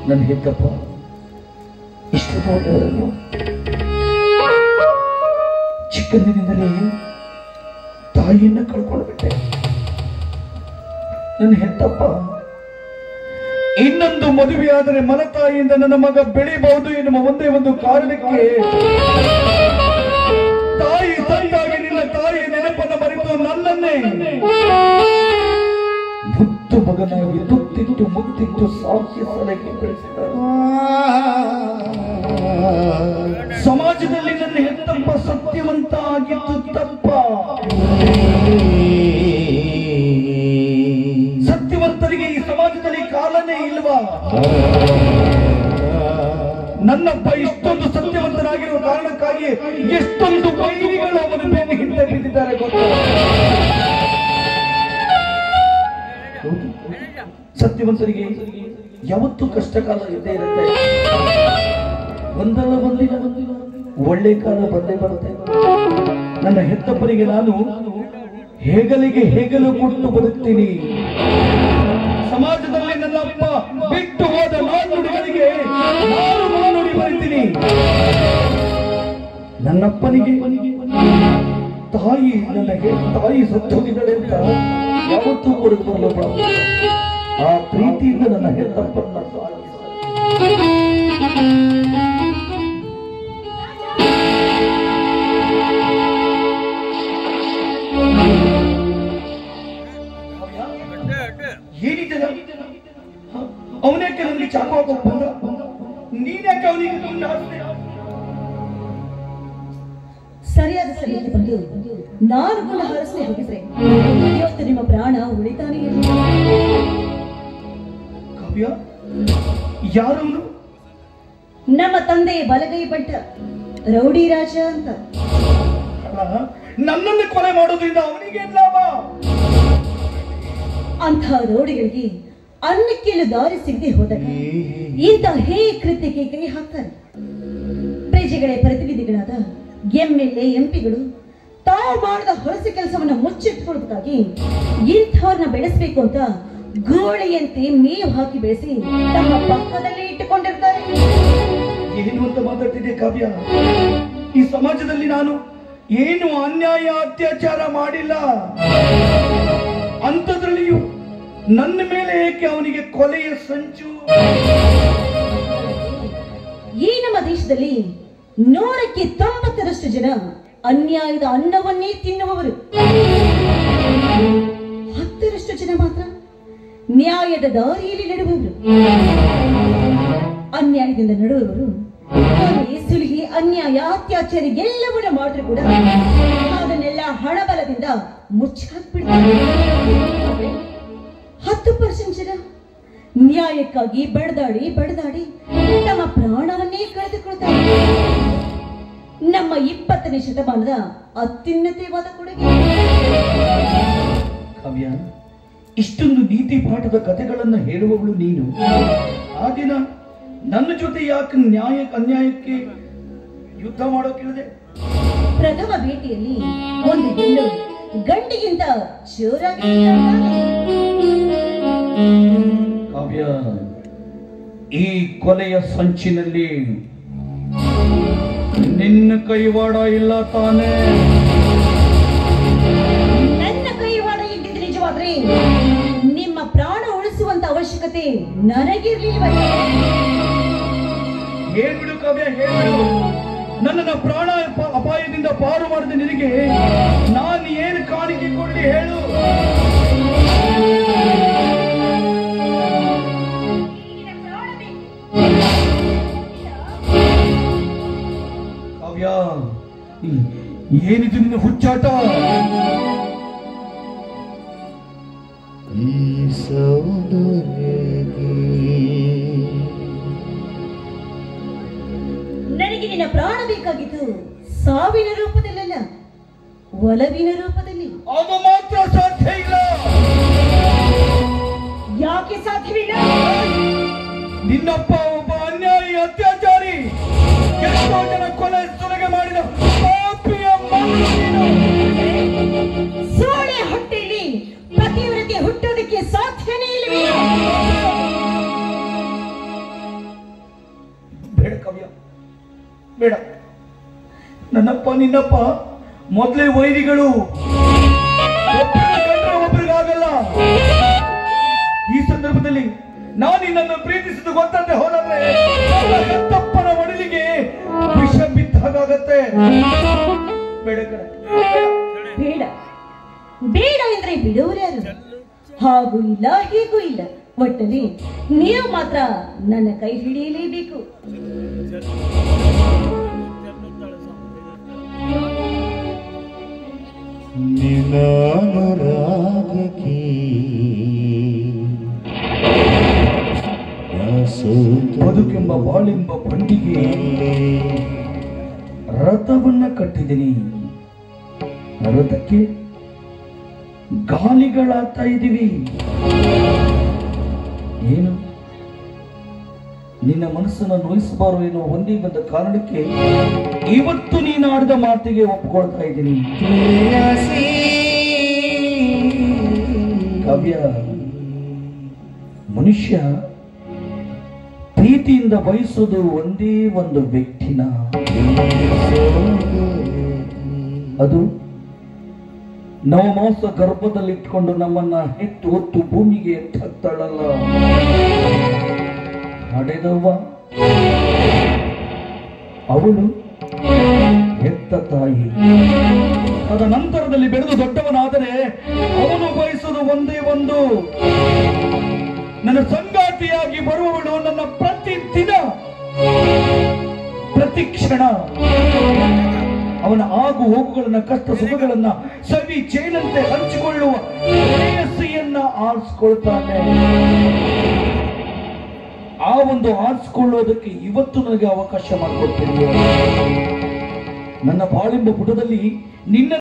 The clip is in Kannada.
ನನ್ನ ಹೆತ್ತಪ್ಪ ಇಷ್ಟು ದೊಡ್ಡವರನ್ನು ಚಿಕ್ಕಂದಿನಿಂದಲೇ ತಾಯಿಯನ್ನ ಕಳ್ಕೊಂಡು ಬಿಟ್ಟೆ ನನ್ನ ಹೆತ್ತಪ್ಪ ಇನ್ನೊಂದು ಮದುವೆಯಾದರೆ ಮಲತಾಯಿಯಿಂದ ನನ್ನ ಮಗ ಬೆಳಿಬಹುದು ಎನ್ನುವ ಒಂದೇ ಒಂದು ಕಾರಣಕ್ಕೆ ತಾಯಿ ಸತ್ತಾಗಿ ನಿನ್ನ ತಾಯಿಯ ನೆನಪನ್ನು ಮರೆತು ನನ್ನನ್ನೇ ಮುತ್ತು ಮಗನಾಗಿ ತುತ್ತಿಟ್ಟು ಮುತ್ತಿಟ್ಟು ಸಾಕಿ ಸಲಹೆ ಬೆಳೆಸಿದ ಸಮಾಜದಲ್ಲಿ ನನ್ನ ಹೆತ್ತಪ್ಪ ಸತ್ಯವಂತ ಆಗಿದ್ದು ತಪ್ಪ ಸತ್ಯವಂತರಿಗೆ ಈ ಸಮಾಜದಲ್ಲಿ ಕಾಲನೇ ಇಲ್ವಾ ನನ್ನಪ್ಪ ಇಷ್ಟೊಂದು ಸತ್ಯವಂತನಾಗಿರುವ ಕಾರಣಕ್ಕಾಗಿ ಎಷ್ಟೊಂದು ವೈರಿಗಳು ಅವನ ಬೆನ್ನ ಹಿಂದೆ ಬಿದ್ದಿದ್ದಾರೆ ಗೊತ್ತಾ ಹೌದು. ಸತ್ಯವಂತರಿಗೆ ಯಾವತ್ತೂ ಕಷ್ಟ ಕಾಲ ಇದ್ದೇ ಇರುತ್ತೆ ಒಂದಲ್ಲ ಒಂದಿನ ಒಂದಿನ ಒಳ್ಳೆ ಕಾಲ ಬಂದೇ ಬರುತ್ತೆ ನನ್ನ ಹೆತ್ತಪ್ಪನಿಗೆ ನಾನು ಹೇಗಲಿಗೆ ಹೇಗಲು ಕೊಟ್ಟು ಬದುಕ್ತೀನಿ ಸಮಾಜದಲ್ಲಿ ನನ್ನ ಅಪ್ಪ ಬಿಟ್ಟು ಹೋದ ನಾನುಡಿಗಳಿಗೆ ನಾನು ನಾನುಡಿ ಬರಿತೀನಿ ನನ್ನಪ್ಪನಿಗೆ ತಾಯಿ ನನಗೆ ತಾಯಿ ಸತ್ತೋಗಿದ್ದಾಳೆ ಅಂತ ಯಾವತ್ತೂ ಕೊಡದು ಬರಲ್ಲ ಆ ಪ್ರೀತಿಯಿಂದ ನನ್ನ ಹೆತ್ತಪ್ಪನ್ನ ಸಾಕಿದ. ಏನಿದೆ ಅವನ್ಯಾಕೆ ನನಗೆ ಚಾಕು ಹಾಕೋಕ್ ಬಂದ ನೀನ್ಯಾಕೆ ಅವನಿಗೆ ಗುಂಡು ಹಾಕ್ದೆ? ಸರಿಯಾದ ಸಮಯಕ್ಕೆ ಬಂದು ನಾನು ಕೂಡ ಹರಸದೆ ಹೋಗಿದ್ರೆ ಇವತ್ತು ನಿಮ್ಮ ಪ್ರಾಣ ಉಳಿತಾನೆ ಇರಲಿಲ್ಲ ಕಾವ್ಯ ಯಾರವನು ನಮ್ಮ ತಂದೆ ಬಲಗೈ ಬಂಟ ರೌಡಿ ರಾಜ ಅಂತ ಅಲ್ಲ, ನನ್ನನ್ನು ಕೊಲೆ ಮಾಡೋದ್ರಿಂದ ಅವನಿಗೆ ಏನ್ ಲಾಭ ಅಂಥ ರೌಡಿಗಳಿಗೆ ಅನ್ನಕ್ಕೆಲ್ಲ ದಾರಿ ಸಿಗದೆ ಹೋದಾಗ ಇಂಥ ಹೇ ಕೃತ್ಯಕ್ಕೆ ಕೈ ಹಾಕ್ತಾರೆ ಪ್ರಜೆಗಳ ಪ್ರತಿನಿಧಿಗಳಾದ ಎಂಎಲ್ಎ ಎಂಪಿಗಳು ತಾವು ಮಾಡಿದ ಹೊಲಸು ಕೆಲಸವನ್ನ ಮುಚ್ಚಿಟ್ಕೊಳ್ಳೋದಕ್ಕಾಗಿ ಇಂಥವ್ರನ್ನ ಬೆಳೆಸಬೇಕು ಅಂತ ಗೋಳಿಯಂತೆ ಮೇವು ಹಾಕಿ ಬೆಳೆಸಿ ತಮ್ಮ ಪಕ್ಕದಲ್ಲೇ ಇಟ್ಟುಕೊಂಡಿರ್ತಾರೆ ಏನು ಅಂತ ಮಾತಾಡ್ತಿದ್ದೆ ಕಾವ್ಯ ಈ ಸಮಾಜದಲ್ಲಿ ನಾನು ಏನು ಅನ್ಯಾಯ ಅತ್ಯಾಚಾರ ಮಾಡಿಲ್ಲ ಅಂಥದ್ರಲ್ಲಿಯೂ ನನ್ನ ಮೇಲೆ ಏಕೆ ಅವನಿಗೆ ಕೊಲೆಯ ಸಂಚು ಈ ನಮ್ಮ ದೇಶದಲ್ಲಿ ನೂರಕ್ಕೆ ತೊಂಬತ್ತರಷ್ಟು ಜನ ಅನ್ಯಾಯದ ಅನ್ನವನ್ನೇ ತಿನ್ನುವವರು ಹತ್ತರಷ್ಟು ಜನ ಮಾತ್ರ ನ್ಯಾಯದ ದಾರಿಯಲ್ಲಿ ನಡೆಯುವವರು ಅನ್ಯಾಯದಿಂದ ನಡೆಯುವವರು ಕೊಲೆ, ಸುಲಿಗೆ ಅನ್ಯಾಯ ಅತ್ಯಾಚಾರ ಎಲ್ಲವನ್ನ ಮಾಡಿದ್ರು ಕೂಡ ಅದನ್ನೆಲ್ಲ ಹಣಬಲದಿಂದ ಮುಚ್ಚಾಕ್ಬಿಡ್ತಾರೆ ಹತ್ತು ಪರ್ಸೆಂಟ್ ಜನ ನ್ಯಾಯಕ್ಕಾಗಿ ಬಡದಾಡಿ ಬಡದಾಡಿ ತಮ್ಮ ಪ್ರಾಣವನ್ನೇ ಕಳೆದುಕೊಳ್ತಾರೆ ನಮ್ಮ ಇಪ್ಪತ್ತನೇ ಶತಮಾನದ ಅತ್ಯುನ್ನತವಾದ ಕೊಡುಗೆ ಕಾವ್ಯ ಇಷ್ಟೊಂದು ನೀತಿ ಪಾಠದ ಕಥೆಗಳನ್ನು ಹೇಳುವವಳು ನೀನು ಆ ದಿನ ನನ್ನ ಜೊತೆ ಯಾಕೆ ನ್ಯಾಯ ಅನ್ಯಾಯಕ್ಕೆ ಯುದ್ಧ ಮಾಡೋಕಿಳಿದೆ ಪ್ರಥಮ ಭೇಟಿಯಲ್ಲಿ ಒಂದು ಹೆಣ್ಣು ಗಂಡಿಗಿಂತ ಜೋರಾಗಿ ಕಾವ್ಯ ಈ ಕೊಲೆಯ ಸಂಚಿನಲ್ಲಿ ನಿನ್ನ ಕೈವಾಡ ಇಲ್ಲ ತಾನೇ ನನ್ನ ಕೈವಾಡ ಇದ್ದಿದ್ದು ನಿಜವಾದ್ರೆ ನಿಮ್ಮ ಪ್ರಾಣ ಉಳಿಸುವಂತ ಅವಶ್ಯಕತೆ ನನಗಿರ್ಲಿಲ್ವಲ್ಲ ಹೇಳ್ಬಿಡು ಕಾವ್ಯ ಹೇಳ್ಬಿಡು ನನ್ನನ್ನ ಪ್ರಾಣ ಅಪ- ಅಪಾಯದಿಂದ ಪಾರು ಮಾಡಿದ ನಿನಗೆ ನಾನು ಏನು ಕಾಣಿಕೆ ಕೊಡ್ಲಿ ಹೇಳು ಕಾವ್ಯ ಈ- ಏನಿದು ನಿನ್ನ ಹುಚ್ಚಾಟ ಈ ಸೌಂದರ್ಯಕ್ಕೆ ನನಗೆ ನಿನ್ನ ಪ್ರಾಣ ಬೇಕಾಗಿದ್ದು ಸಾವಿನ ರೂಪದಲ್ಲಲ್ಲ ಒಲವಿನ ರೂಪದಲ್ಲಿ ಅದು ಮಾತ್ರ ಸಾಧ್ಯ ಇಲ್ಲ ಯಾಕೆ ಸಾಧ್ಯವಿಲ್ಲ ನಿನ್ನಪ್ಪ ಒಬ್ಬ ಅನ್ಯಾಯಿ ಅತ್ಯಾಚಾರಿ ಎಷ್ಟೋ ಜನ ಕೊಲೆ ಸುಲಿಗೆ ಮಾಡಿದ ಪಾಪಿಯ ಮಗನು ನೀನು. ಸೋಳೆ ಹೊಟ್ಟೆಯಲ್ಲಿ ಪತಿವ್ರತೆ ಹುಟ್ಟೋದಕ್ಕೆ ಸಾಧ್ಯನೇ ಇಲ್ಲವೇ ನನ್ನಪ್ಪ ನಿನ್ನಪ್ಪ ಮೊದಲೇ ವೈರಿಗಳು ಒಬ್ರನ್ನ ಕಂಡ್ರೆ ಒಬ್ರಿಗಾಗಲ್ಲ ಈ ಸಂದರ್ಭದಲ್ಲಿ ನಾನು ನಿನ್ನನ್ನು ಪ್ರೀತಿಸಿದ್ದು ಗೊತ್ತಂತೆ ಹೋದ್ರೆ ನನ್ನ ಎತ್ತಪ್ಪನ ಒಡಲಿಗೆ ವಿಷ ಬಿದ್ದಾಗತ್ತೆ ಬೇಡ ಕಣೆ. ಬೇಡ ಬೇಡ ಅಂದ್ರೆ ಬಿಡುವರು ಯಾರು ಹಾಗೂ ಇಲ್ಲ ಹೀಗೂ ಇಲ್ಲ ಒಟ್ಟಲ್ಲಿ ನೀವು ಮಾತ್ರ ನನ್ನ ಕೈ ಹಿಡಿಯಲೇಬೇಕು ನಿನ್ನಾನುರಾಗಕ್ಕೆ ಬದುಕೆಂಬ ಬಾಳೆಂಬ ಬಂಡಿಗೆ ರಥವನ್ನ ಕಟ್ಟಿದ್ದೀನಿ ರಥಕ್ಕೆ ಗಾಲಿಗಳಾಗ್ತಾ ಇದೀವಿ ಏನು ನಿನ್ನ ಮನಸ್ಸನ್ನು ನೋಯಿಸಬಾರು ಎನ್ನುವ ಒಂದೇ ಒಂದು ಕಾರಣಕ್ಕೆ ಇವತ್ತು ನೀನು ಆಡಿದ ಮಾತಿಗೆ ಒಪ್ಕೊಳ್ತಾ ಇದ್ದೀನಿ ಕಾವ್ಯ ಮನುಷ್ಯ ಪ್ರೀತಿಯಿಂದ ಬಯಸೋದು ಒಂದೇ ಒಂದು ವ್ಯಕ್ತಿನ ಅದು ನವಮಾಸ ಗರ್ಭದಲ್ಲಿಟ್ಕೊಂಡು ನಮ್ಮನ್ನ ಹೆತ್ತು ಹೊತ್ತು ಭೂಮಿಗೆ ಎತ್ತಾಕ್ತಾಳಲ್ಲ ನಡೆದವ್ವ ಅವಳು ಹೆತ್ತ ತಾಯಿ ಅದ ನಂತರದಲ್ಲಿ ಬೆಳೆದು ದೊಡ್ಡವನಾದರೆ ಅವನು ಬಯಸುವುದು ಒಂದೇ ಒಂದು ನನ್ನ ಸಂಗಾತಿಯಾಗಿ ಬರುವವಳು ನನ್ನ ಪ್ರತಿ ದಿನ ಪ್ರತಿ ಕ್ಷಣ ಅವನ ಆಗು ಹೋಗುಗಳನ್ನ ಕಷ್ಟ ಸುಖಗಳನ್ನ ಸವಿ ಚೇನಂತೆ ಹಂಚಿಕೊಳ್ಳುವ ಪ್ರೇಯಸಿಯನ್ನ ಆರಿಸ್ಕೊಳ್ತಾನೆ ಆ ಒಂದು ಆರಿಸ್ಕೊಳ್ಳೋದಕ್ಕೆ ಇವತ್ತು ನನಗೆ ಅವಕಾಶ ಮಾಡಿಕೊಡ್ತೀನಿ ನನ್ನ ಬಾಳೆಂಬ ಪುಟದಲ್ಲಿ ನಿನ್ನ